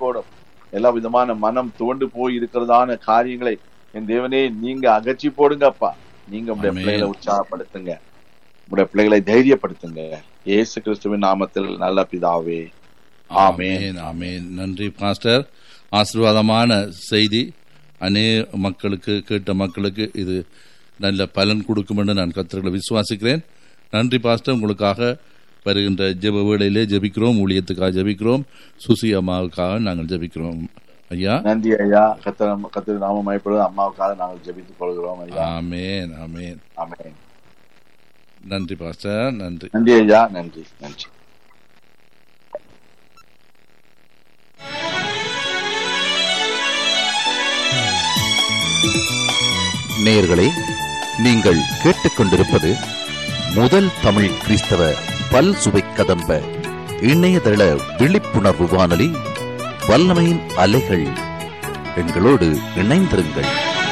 போடும் எல்லா விதமான மனம் துவண்டு போய் இருக்கிறதான காரியங்களை என் தேவனே நீங்க அகற்றி போடுங்கப்பா நீங்க உடைய ஆமென். பிள்ளைகளை உற்சாகப்படுத்துங்க உடைய பிள்ளைகளை தைரியப்படுத்துங்க இயேசு கிறிஸ்துவின் நாமத்தில் நல்ல பிதாவே ஆமென். ஆமென் ஆமென் நன்றி பாஸ்டர் ஆசீர்வாதமான செய்தி அநேக மக்களுக்கு கேட்ட மக்களுக்கு இது நல்ல பலன் கொடுக்கும் என்று நான் கத்தர்களை விசுவாசிக்கிறேன் நன்றி பாஸ்டர் உங்களுக்காக வருகின்ற ஜெப வேளையிலே ஜெபிக்கிறோம் ஊழியத்துக்காக ஜெபிக்கிறோம் சுசி அம்மாவுக்காக நாங்கள் ஜெபிக்கிறோம் ஐயா நன்றி ஐயா கத்திர கத்திர நாம மயப்படுவது அம்மாவுக்காக நாங்கள் ஜெபித்துக் கொள்கிறோம் ஐயா ஆமென் ஆமென் ஆமென் நன்றி பாஸ்டர் நன்றி நன்றி ஐயா நன்றி நன்றி நேயர்களே நீங்கள் கேட்டுக்கொண்டிருப்பது முதல் தமிழ் கிறிஸ்தவ பல் சுவை கதம்ப இணையதள விழிப்புணர்வு வானொலி வல்லமையின் அலைகள் எங்களோடு இணைந்திருங்கள்